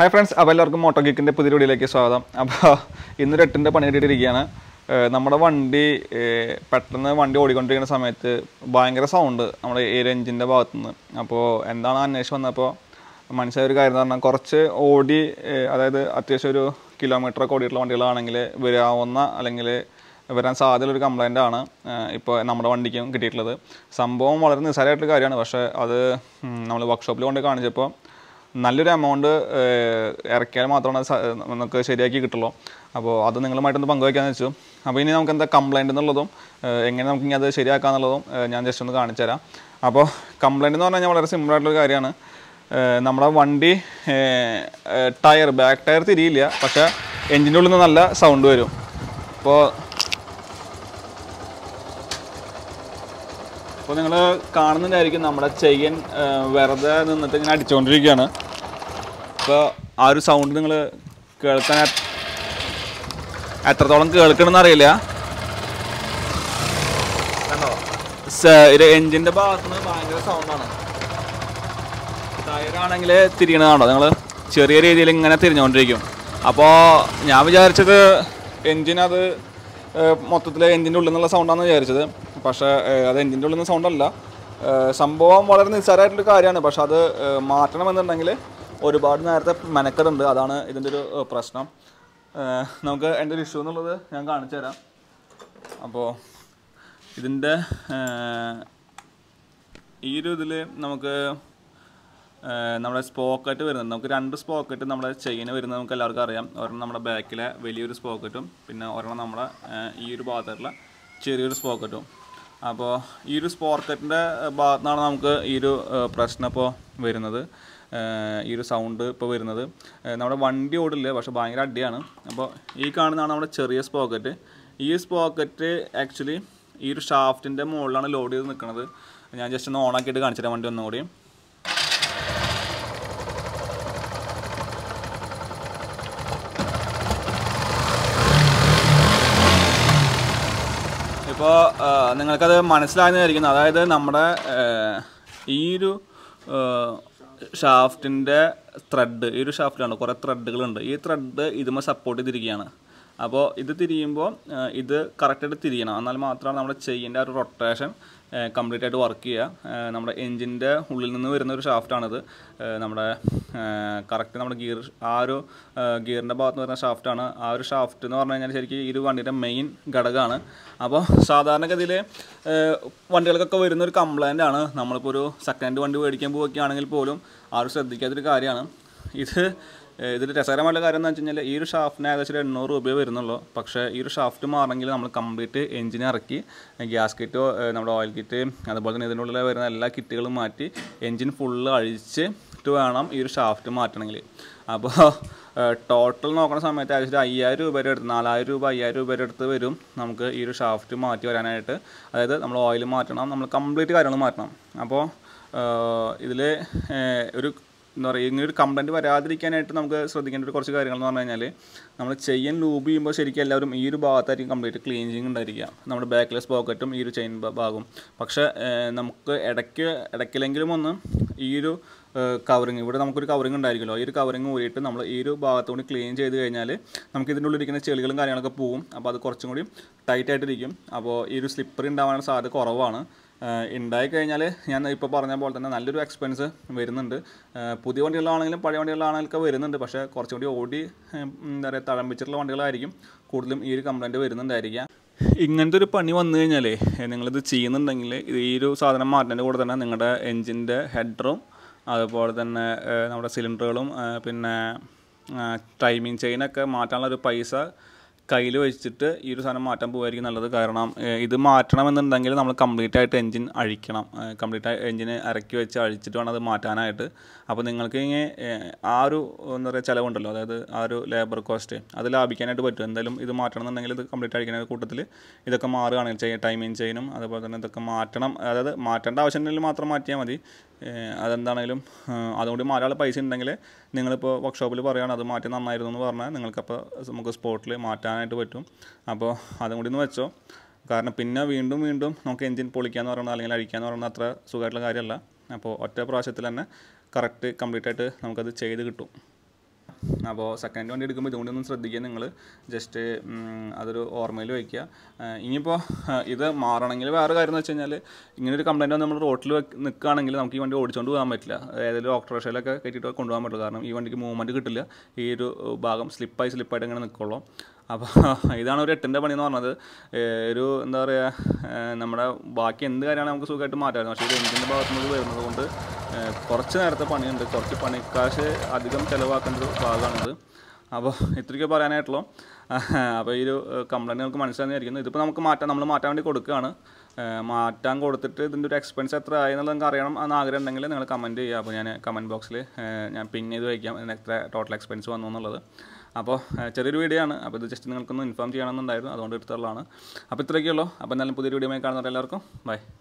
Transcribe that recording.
hi friends അപ്പോൾ എല്ലാവർക്കും motto ഗീക്കിൻ്റെ പുതിയ വീഡിയോയിലേക്ക് സ്വാഗതം അപ്പോൾ ഇന്നൊരു എട്ടിൻ്റെ പണി കിട്ടിയിരിക്കുകയാണ് ഏഹ് നമ്മുടെ വണ്ടി ഏഹ് പെട്ടെന്ന് വണ്ടി ഓടിക്കൊണ്ടിരിക്കുന്ന സമയത്ത് ഭയങ്കര സൗണ്ട് നമ്മുടെ എയർ എഞ്ചിൻ്റെ ഭാഗത്തുനിന്ന് അപ്പോൾ എന്താണ് അന്വേഷിച്ച് വന്നപ്പോൾ മനസ്സിലായ ഒരു കാര്യം എന്ന് പറഞ്ഞാൽ കുറച്ച് ഓടി ഏഹ് അതായത് അത്യാവശ്യം ഒരു കിലോമീറ്റർ ഒക്കെ ഓടിയിട്ടുള്ള വണ്ടികളാണെങ്കിൽ വരാവുന്ന അല്ലെങ്കിൽ വരാൻ സാധ്യതയുള്ള ഒരു കംപ്ലൈൻ്റ് ആണ് ഇപ്പോൾ നമ്മുടെ വണ്ടിക്കും കിട്ടിയിട്ടുള്ളത് സംഭവം വളരെ നിസ്സാരമായിട്ടുള്ള കാര്യമാണ് പക്ഷേ അത് നമ്മൾ വർക്ക്ഷോപ്പിൽ കൊണ്ട് കാണിച്ചപ്പോൾ നല്ലൊരു എമൗണ്ട് ഇറക്കിയാൽ മാത്രമാണ് അത് സ- നമുക്ക് ശരിയാക്കി കിട്ടുള്ളൂ അപ്പോൾ അത് നിങ്ങളുമായിട്ടൊന്ന് പങ്കുവയ്ക്കാന്ന് വെച്ചു അപ്പോൾ ഇനി നമുക്ക് എന്താ കംപ്ലൈൻറ്റ് എന്നുള്ളതും ഏഹ് എങ്ങനെ നമുക്ക് ഇനി അത് ശരിയാക്കാന്നുള്ളതും ഏഹ് ഞാൻ ജസ്റ്റ് ഒന്ന് കാണിച്ചു തരാം അപ്പോൾ കംപ്ലൈൻറ്റ് എന്ന് പറഞ്ഞു കഴിഞ്ഞാൽ വളരെ സിമ്പിൾ ആയിട്ടുള്ള കാര്യമാണ് ഏഹ് നമ്മുടെ വണ്ടി ടയർ ബാക്ക് ടയർ തിരിയില്ല പക്ഷേ എഞ്ചിൻ്റെ ഉള്ളിൽ നിന്ന് നല്ല സൗണ്ട് വരും അപ്പോൾ അപ്പോൾ നിങ്ങൾ കാണുന്നുണ്ടായിരിക്കും നമ്മുടെ ചെയിൻ വെറുതെ നിന്നിട്ട് ഇങ്ങനെ അടിച്ചുകൊണ്ടിരിക്കുകയാണ് അപ്പോൾ ആ ഒരു സൗണ്ട് നിങ്ങൾ കേൾക്കാൻ എ- എത്രത്തോളം കേൾക്കണമെന്ന് അറിയില്ല കണ്ടോ സ- ഇത് എഞ്ചിൻ്റെ ഭാഗത്തുനിന്ന് ഭയങ്കര സൗണ്ടാണ് ടയറാണെങ്കിൽ തിരിയണതാണോ നിങ്ങൾ ചെറിയ രീതിയിൽ ഇങ്ങനെ തിരിഞ്ഞുകൊണ്ടിരിക്കും അപ്പോൾ ഞാൻ വിചാരിച്ചത് എൻജിനത് മൊത്തത്തിൽ എൻജിൻ്റെ ഉള്ളിൽ നിന്നുള്ള സൗണ്ടാണെന്ന് വിചാരിച്ചത് പക്ഷേ ഏഹ്, അത് എൻജിൻ്റെ ഉള്ളിൽ നിന്ന് സൗണ്ടല്ല ഏഹ്, സംഭവം വളരെ നിസ്സാരമായിട്ടുള്ള കാര്യമാണ് പക്ഷെ അത് ഏഹ്, മാറ്റണമെന്നുണ്ടെങ്കിൽ ഒരുപാട് നേരത്തെ മെനക്കെടുണ്ട് അതാണ് ഇതിൻ്റെ ഒരു ഏഹ്, പ്രശ്നം ഏഹ്, നമുക്ക് എൻ്റെ ഒരു ഇഷ്യൂ എന്നുള്ളത് ഞാൻ കാണിച്ചു തരാം അപ്പോൾ ഇതിൻ്റെ ഏഹ്, ഈ ഒരു ഇതിൽ നമുക്ക് ഏഹ് നമ്മുടെ സ്പോക്കറ്റ് വരുന്നത് നമുക്ക് രണ്ട് സ്പോക്കറ്റ് നമ്മുടെ ചെയിന് വരുന്നത് നമുക്ക് എല്ലാവർക്കും അറിയാം ഒരെണ്ണം നമ്മുടെ ബാക്കിലെ വലിയൊരു സ്പോക്കറ്റും പിന്നെ ഒരെണ്ണം നമ്മുടെ ഏഹ് ഈ ഒരു ഭാഗത്തുള്ള ചെറിയൊരു സ്പോക്കറ്റും അപ്പോൾ ഈ ഒരു സ്പോക്കറ്റിൻ്റെ ഭാഗത്തു നിന്നാണ് നമുക്ക് ഈ ഒരു ഏഹ് പ്രശ്നം ഇപ്പോൾ വരുന്നത് ഏഹ് ഈ ഒരു സൗണ്ട് ഇപ്പോൾ വരുന്നത് ഏഹ് നമ്മുടെ വണ്ടി ഓടില്ല പക്ഷേ ഭയങ്കര അടിയാണ് അപ്പോൾ ഈ കാണുന്നതാണ് നമ്മുടെ ചെറിയ സ്പോക്കറ്റ് ഈ സ്പോക്കറ്റ് ആക്ച്വലി ഈ ഒരു ഷാഫ്റ്റിൻ്റെ മുകളിലാണ് ലോഡ് ചെയ്ത് നിൽക്കുന്നത് ഞാൻ ജസ്റ്റ് ഒന്ന് ഓണാക്കിയിട്ട് കാണിച്ചു തരാം വണ്ടി ഒന്നുകൂടി ഇപ്പോൾ നിങ്ങൾക്കത് മനസ്സിലായെന്നായിരിക്കുന്നു അതായത് നമ്മുടെ ആ, ഈ ഒരു ഷാഫ്റ്റിൻ്റെ ത്രെഡ് ഈ ഒരു ഷാഫ്റ്റിലാണ് കുറേ ത്രെഡുകളുണ്ട് ഈ ത്രെഡ് ഇതുമ്പോൾ സപ്പോർട്ട് ചെയ്തിരിക്കുകയാണ് അപ്പോൾ ഇത് തിരിയുമ്പോൾ ആ, ഇത് കറക്റ്റായിട്ട് തിരിയണം എന്നാൽ മാത്രമാണ് നമ്മുടെ ചെയിൻ്റെ ആ ഒരു റൊട്ടേഷൻ കംപ്ലീറ്റ് ആയിട്ട് വർക്ക് ചെയ്യുക ആ, നമ്മുടെ എൻജിൻ്റെ ഉള്ളിൽ നിന്ന് വരുന്ന ഒരു ഷാഫ്റ്റാണിത് ആ, നമ്മുടെ കറക്റ്റ് നമ്മുടെ ഗിയർ ആ ഒരു ഗിയറിൻ്റെ ഭാഗത്ത് നിന്ന് വരുന്ന ഷാഫ്റ്റാണ് ആ ഒരു ഷാഫ്റ്റ് എന്ന് പറഞ്ഞു കഴിഞ്ഞാൽ ശരിക്കും ഈ ഒരു വണ്ടിയുടെ മെയിൻ ഘടകമാണ് അപ്പോൾ സാധാരണഗതിയിൽ വണ്ടികൾക്കൊക്കെ വരുന്ന ഒരു കംപ്ലൈൻ്റ് ആണ് നമ്മളിപ്പോൾ ഒരു സെക്കൻഡ് വണ്ടി മേടിക്കാൻ പോവുകയാണെങ്കിൽ പോലും ആരും ശ്രദ്ധിക്കാത്തൊരു കാര്യമാണ് ഇത് ഏഹ് ഇതിൽ രസകരമായിട്ടുള്ള കാര്യം എന്ന് വെച്ച് കഴിഞ്ഞാൽ ഈ ഒരു ഷാഫ്റ്റിന് ഏകദേശം ഒരു എണ്ണൂറ് രൂപയെ വരുന്നുള്ളൂ പക്ഷേ ഈ ഒരു ഷാഫ്റ്റ് മാറണമെങ്കിൽ നമ്മൾ കംപ്ലീറ്റ് എഞ്ചിൻ ഇറക്കി ഗ്യാസ് കിറ്റോ ഏഹ് നമ്മുടെ ഓയിൽ കിറ്റ് അതുപോലെ തന്നെ ഇതിനുള്ളിൽ വരുന്ന എല്ലാ കിറ്റുകളും മാറ്റി എഞ്ചിൻ ഫുള്ള് അഴിച്ചിട്ട് വേണം ഈ ഒരു ഷാഫ്റ്റ് മാറ്റണമെങ്കിൽ അപ്പോൾ ടോട്ടൽ നോക്കുന്ന സമയത്ത് ഏകദേശം അയ്യായിരം രൂപ വരെ എടുത്ത് നാലായിരം രൂപ അയ്യായിരം രൂപ വരെ അടുത്ത് വരും നമുക്ക് ഈ ഒരു ഷാഫ്റ്റ് മാറ്റി വരാനായിട്ട് അതായത് നമ്മൾ ഓയിൽ മാറ്റണം നമ്മൾ കംപ്ലീറ്റ് കാര്യങ്ങൾ മാറ്റണം അപ്പോൾ ഇതിൽ ഒരു എന്താ പറയുക ഇങ്ങനെ ഒരു കംപ്ലൈൻറ്റ് വരാതിരിക്കാനായിട്ട് നമുക്ക് ശ്രദ്ധിക്കേണ്ട ഒരു കുറച്ച് കാര്യങ്ങൾ എന്ന് പറഞ്ഞു കഴിഞ്ഞാൽ നമ്മൾ ചെയിൻ ലൂബ് ചെയ്യുമ്പോൾ ശരിക്കും എല്ലാവരും ഈ ഒരു ഭാഗത്തായിരിക്കും കംപ്ലീറ്റ് ക്ലീനിങ് ഉണ്ടായിരിക്കുക നമ്മുടെ ബാക്കിലെ സ്പോക്കറ്റും ഈ ഒരു ചെയിൻ ഭാഗവും പക്ഷേ ഏഹ്, നമുക്ക് ഇടയ്ക്ക് ഇടയ്ക്കിലെങ്കിലും ഒന്ന് ഈ ഒരു കവറിങ് ഇവിടെ നമുക്കൊരു കവറിങ് ഉണ്ടായിരിക്കുമല്ലോ ഈ ഒരു കവറിങ് ഊരിയിട്ട് നമ്മൾ ഈ ഒരു ഭാഗത്തുകൂടി ക്ലീൻ ചെയ്ത് കഴിഞ്ഞാൽ നമുക്ക് ഇതിൻ്റെ ഉള്ളിലിരിക്കുന്ന ചെളികളും കാര്യങ്ങളൊക്കെ പോവും അപ്പോൾ അത് കുറച്ചും കൂടി ടൈറ്റ് ആയിട്ടിരിക്കും അപ്പോൾ ഈ ഒരു സ്ലിപ്പർ ഉണ്ടാവാനുള്ള സാധ്യത കുറവാണ് ആഹ് ഉണ്ടായി കഴിഞ്ഞാൽ ഞാൻ ഇപ്പോൾ പറഞ്ഞ പോലെ തന്നെ നല്ലൊരു എക്സ്പെൻസ് വരുന്നുണ്ട് ആഹ് പുതിയ വണ്ടികളാണെങ്കിലും പഴയ വണ്ടികളാണെങ്കിലും ഒക്കെ വരുന്നുണ്ട് പക്ഷേ കുറച്ചും കൂടി ഓടി ഉം, എന്താ പറയുക തഴമ്പിച്ചിട്ടുള്ള വണ്ടികളായിരിക്കും കൂടുതലും ഈ ഒരു കംപ്ലൈൻറ്റ് വരുന്നുണ്ടായിരിക്കുക ഇങ്ങനത്തെ ഒരു പണി വന്നു കഴിഞ്ഞാൽ നിങ്ങളിത് ചെയ്യുന്നുണ്ടെങ്കിൽ ഇത് ഈ ഒരു സാധനം മാറ്റുന്നതിൻ്റെ കൂടെ തന്നെ നിങ്ങളുടെ എൻജിൻ്റെ ഹെഡറും അതുപോലെ തന്നെ ആഹ് നമ്മുടെ സിലിണ്ടറുകളും ആഹ് പിന്നെ ടൈമിങ് ചെയിനൊക്കെ മാറ്റാനുള്ള ഒരു പൈസ കയ്യിൽ വെച്ചിട്ട് ഈ ഒരു സാധനം മാറ്റാൻ പോകുമായിരിക്കും നല്ലത് കാരണം ഏഹ് ഇത് മാറ്റണമെന്നുണ്ടെങ്കിൽ നമ്മൾ കംപ്ലീറ്റ് ആയിട്ട് എൻജിൻ അഴിക്കണം കംപ്ലീറ്റ് ആയി എൻജിന് ഇറക്കി വെച്ച് അഴിച്ചിട്ട് വേണം അത് മാറ്റാനായിട്ട് അപ്പോൾ നിങ്ങൾക്ക് ഇങ്ങനെ ഏഹ് ആ ഒരു എന്താ പറയുക ചിലവുണ്ടല്ലോ അതായത് ആ ഒരു ലേബർ കോസ്റ്റ് അത് ലാഭിക്കാനായിട്ട് പറ്റും എന്തായാലും ഇത് മാറ്റണം എന്നുണ്ടെങ്കിൽ ഇത് കംപ്ലീറ്റ് അഴിക്കുന്ന കൂട്ടത്തിൽ ഇതൊക്കെ മാറുകയാണെങ്കിൽ ചെയ്യ ടൈമിങ് ചെയിനും അതുപോലെ തന്നെ ഇതൊക്കെ മാറ്റണം അതായത് മാറ്റേണ്ട ആവശ്യമുണ്ടെങ്കിൽ മാത്രം മാറ്റിയാൽ മതി ഏഹ് അതെന്താണെങ്കിലും ഏഹ് അതുകൊണ്ട് മാറ്റാനുള്ള പൈസ ഉണ്ടെങ്കിൽ നിങ്ങളിപ്പോൾ വർക്ക്ഷോപ്പിൽ പറയുകയാണ് അത് മാറ്റി നന്നായിരുന്നു എന്ന് പറഞ്ഞാൽ നിങ്ങൾക്കപ്പോൾ നമുക്ക് സ്പോട്ടിൽ മാറ്റാനായിട്ട് പറ്റും അപ്പോൾ അതും കൂടി ഒന്ന് വെച്ചോ കാരണം പിന്നെ വീണ്ടും വീണ്ടും നമുക്ക് എൻജിൻ പൊളിക്കാന്ന് പറയുന്നത് അല്ലെങ്കിൽ അഴിക്കാന്ന് പറയുന്നത് അത്ര സുഖമായിട്ടുള്ള കാര്യമല്ല അപ്പോൾ ഒറ്റ പ്രാവശ്യത്തിൽ തന്നെ കറക്റ്റ് കംപ്ലീറ്റ് ആയിട്ട് നമുക്കത് ചെയ്ത് കിട്ടും അപ്പോൾ സെക്കൻഡ് വണ്ടി എടുക്കുമ്പോൾ ഇതുകൊണ്ട് ഒന്ന് ശ്രദ്ധിക്കുക നിങ്ങൾ ജസ്റ്റ് അതൊരു ഓർമ്മയിൽ വയ്ക്കുക ആ, ഇനിയിപ്പോൾ ആ, ഇത് മാറണമെങ്കിൽ വേറെ കാര്യം എന്ന് വെച്ച് കഴിഞ്ഞാൽ ഇങ്ങനെ ഒരു കംപ്ലൈൻറ്റ് നമ്മൾ റോട്ടിൽ നിൽക്കുകയാണെങ്കിൽ നമുക്ക് ഈ വണ്ടി ഓടിച്ചുകൊണ്ട് പോകാൻ പറ്റില്ല ഏതെങ്കിലും ഓക്ടോറിക്ഷയിലൊക്കെ കയറ്റിയിട്ട് കൊണ്ടുപോകാൻ പറ്റില്ല കാരണം ഈ വണ്ടിക്ക് മൂവ്മെൻറ്റ് കിട്ടില്ല ഈ ഒരു ഭാഗം സ്ലിപ്പായി സ്ലിപ്പായിട്ട് ഇങ്ങനെ നിൽക്കുള്ളൂ അപ്പോൾ ഇതാണ് ഒരു എട്ടിൻ്റെ പണി എന്ന് പറഞ്ഞത് ഏഹ് ഒരു എന്താ പറയുക നമ്മുടെ ബാക്കി എന്ത് കാര്യമാണ് നമുക്ക് സുഖമായിട്ട് മാറ്റാമായിരുന്നു പക്ഷേ ഇത് എഞ്ചിൻ്റെ ഭാഗത്തു നിന്ന് വരുന്നത് കൊണ്ട് ഏഹ് കുറച്ച് നേരത്തെ പണിയുണ്ട് കുറച്ച് പണിക്കാശ് അധികം ചിലവാക്കേണ്ട ഒരു ഭാഗമാണിത് അപ്പോൾ ഇത്രയ്ക്ക് പറയാനായിട്ടുള്ളൂ അപ്പോൾ ഈ ഒരു കംപ്ലൈൻറ്റ് നമുക്ക് മനസ്സിലായിരിക്കുന്നു ഇതിപ്പോൾ നമുക്ക് മാറ്റാൻ നമ്മൾ മാറ്റാൻ വേണ്ടി കൊടുക്കുകയാണ് ഏഹ് മാറ്റാൻ കൊടുത്തിട്ട് ഇതിൻ്റെ ഒരു എക്സ്പെൻസ് എത്ര ആയി എന്നുള്ളത് നിങ്ങൾക്ക് അറിയണം എന്ന് ആഗ്രഹം ഉണ്ടെങ്കിൽ നിങ്ങൾ കമൻറ്റ് ചെയ്യുക അപ്പോൾ ഞാൻ കമൻറ്റ് ബോക്സിൽ ഞാൻ പിൻ ചെയ്ത് വയ്ക്കാം ഇതിന് എത്ര ടോട്ടൽ എക്സ്പെൻസ് വന്നു എന്നുള്ളത് അപ്പോൾ ഏഹ് ചെറിയൊരു വീഡിയോ ആണ് അപ്പോൾ ഇത് ജസ്റ്റ് നിങ്ങൾക്കൊന്ന് ഇൻഫോം ചെയ്യണമെന്നുണ്ടായിരുന്നു അതുകൊണ്ട് എടുത്തുള്ളതാണ് അപ്പോൾ ഇത്രയൊക്കെയുള്ളൂ അപ്പോൾ എന്തായാലും പുതിയൊരു വീഡിയോ കാണുന്നവരെ എല്ലാവർക്കും ബൈ